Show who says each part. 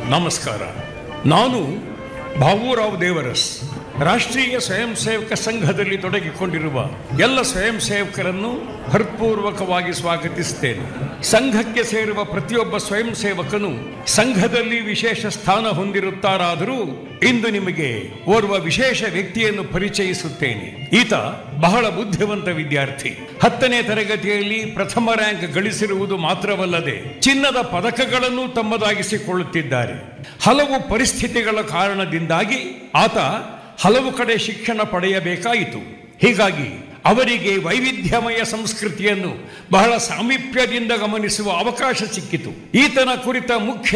Speaker 1: ನಮಸ್ಕಾರ ನಾನು ಭಾವೂರಾವ್ ದೇವರಸ್ ರಾಷ್ಟ್ರೀಯ ಸ್ವಯಂ ಸೇವಕ ಸಂಘದಲ್ಲಿ ತೊಡಗಿಕೊಂಡಿರುವ ಎಲ್ಲ ಸ್ವಯಂ ಸೇವಕರನ್ನು ಹೃತ್ಪೂರ್ವಕವಾಗಿ ಸ್ವಾಗತಿಸುತ್ತೇನೆ ಸಂಘಕ್ಕೆ ಸೇರುವ ಪ್ರತಿಯೊಬ್ಬ ಸ್ವಯಂ ಸೇವಕನು ಸಂಘದಲ್ಲಿ ವಿಶೇಷ ಸ್ಥಾನ ಹೊಂದಿರುತ್ತಾರಾದರೂ ಇಂದು ನಿಮಗೆ ಓರ್ವ ವಿಶೇಷ ವ್ಯಕ್ತಿಯನ್ನು ಪರಿಚಯಿಸುತ್ತೇನೆ ಈತ ಬಹಳ ಬುದ್ಧಿವಂತ ವಿದ್ಯಾರ್ಥಿ ಹತ್ತನೇ ತರಗತಿಯಲ್ಲಿ ಪ್ರಥಮ ರ್ಯಾಂಕ್ ಗಳಿಸಿರುವುದು ಮಾತ್ರವಲ್ಲದೆ ಚಿನ್ನದ ಪದಕಗಳನ್ನು ತಮ್ಮದಾಗಿಸಿಕೊಳ್ಳುತ್ತಿದ್ದಾರೆ ಹಲವು ಪರಿಸ್ಥಿತಿಗಳ ಕಾರಣದಿಂದಾಗಿ ಆತ ಹಲವು ಕಡೆ ಶಿಕ್ಷಣ ಪಡೆಯಬೇಕಾಯಿತು ಹೀಗಾಗಿ ಅವರಿಗೆ ವೈವಿಧ್ಯಮಯ ಸಂಸ್ಕೃತಿಯನ್ನು ಬಹಳ ಸಾಮೀಪ್ಯದಿಂದ ಗಮನಿಸುವ ಅವಕಾಶ ಸಿಕ್ಕಿತು ಈತನ ಕುರಿತ ಮುಖ್ಯ